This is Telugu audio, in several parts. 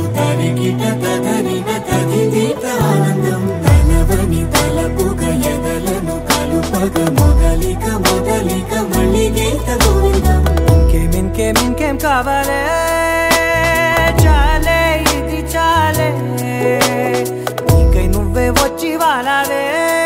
చెడు తరిగిట తదరిన తదిదీత ఆనందం తలవని తలపుగ ఎదలను కలుపగ మొదలిక మొదలిక మళ్ళీ గీత గోవిందం ఇంకేం ఇంకేం ఇంకేం కావాలే చాలే ఇది చాలే నీకై నువ్వే వచ్చి వాలావే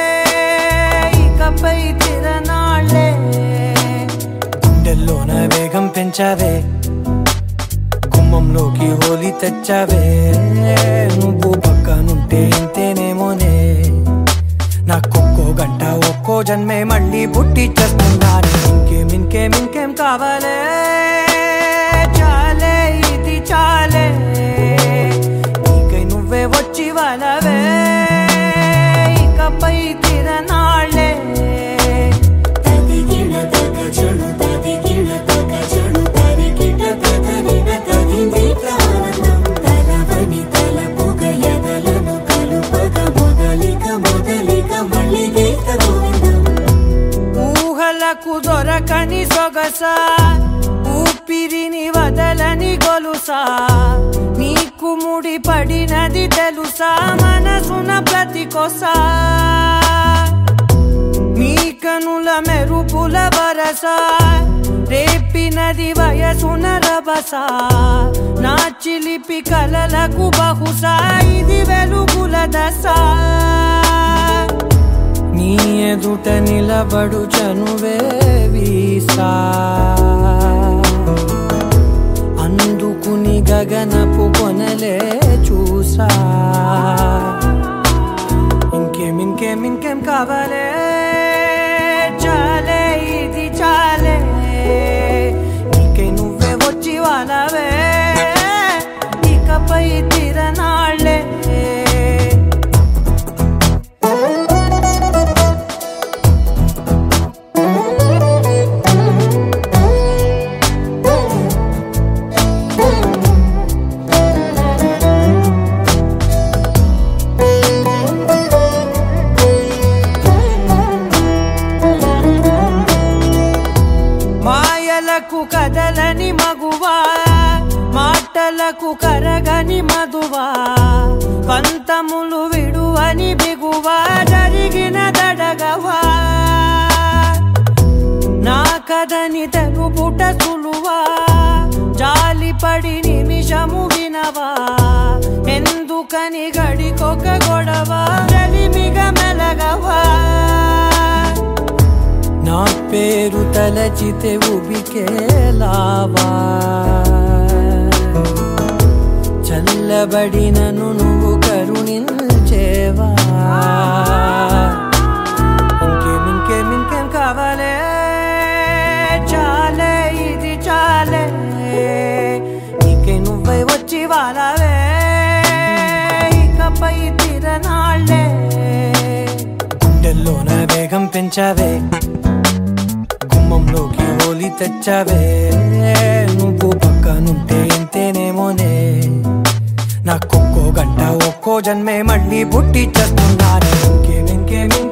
ఇకపై తిరనాళ్ళే గుండెల్లోన వేగం పెంచావే గుమ్మంలోకి హోలీ తెచ్చావే నువ్వు పక్కనుంటే ఇంతేనేమోనే నాకొక్కో గంట ఒక్కో జన్మే మళ్ళీ పుట్టి చేస్తున్నాను ఇంకేం ఇంకేం ఇంకేం కావాలే చాలే ఇది చాలే నీకై నువ్వే వచ్చి వాళ్ళవే ఇకపై తిరనాళ్ళే తదిగిన తగ చెడు తదిగిన తగ చెడు తరిగిట తదరిన తదిదీత ఆనందం తలవని తలపుగ ఎదలను కలుపగ మొదలిక మొదలిక మళ్ళీ గీత గోవిందం ఊహలకు దొరకని సొగస ఊపిరిని వదలని గొలుసా నీకు ముడి పడినది తెలుసా మనసున ప్రతి కొసా నీ కనుల మెరుపుల వరస రేపినది వయసున రభస నా చిలిపి కలలకు బహుశా ఇది వెలుగుల దశ నీ ఎదుట నిలబడు చనువే వీసా అందుకుని గగనపు కొనలే చూసా ఇంకేం ఇంకేం ఇంకేం కావాలే చాలే ఇది చాలే నీకై నువ్వే వచ్చి వాళ్ళవే ఇకపై తిరనాళ్ళే మాయలకు కదలని మగువా మాటలకు కరగని మధువా పంతములు విడువని బిగువా జరిగిన దడగవా నా కథని తెలుపుట సులువా జాలిపడి నిమిషము వినవా ఎందుకని గడికొక గొడవ కలిమిగ మెలగవా నా పేరు తలచితే ఉబికేలావా చల్లబడినను నువ్వు కరుణించేవా ఇంకేం ఇంకేం ఇంకేం కావాలే చాలే ఇది చాలే నీకే నువ్వై వచ్చి వాళ్ళవే ఇకపై తిరనాళ్ళే గుండెల్లోన వేగం పెంచావే గుమ్మంలోకి హోలీ తెచ్చావే నువ్వు పక్కనుంటే ఇంతేనేమోనే నాకొక్కో గంట ఒక్కో జన్మే మళ్ళీ పుట్టి చేస్తున్నాను ఇంకేం ఇంకేం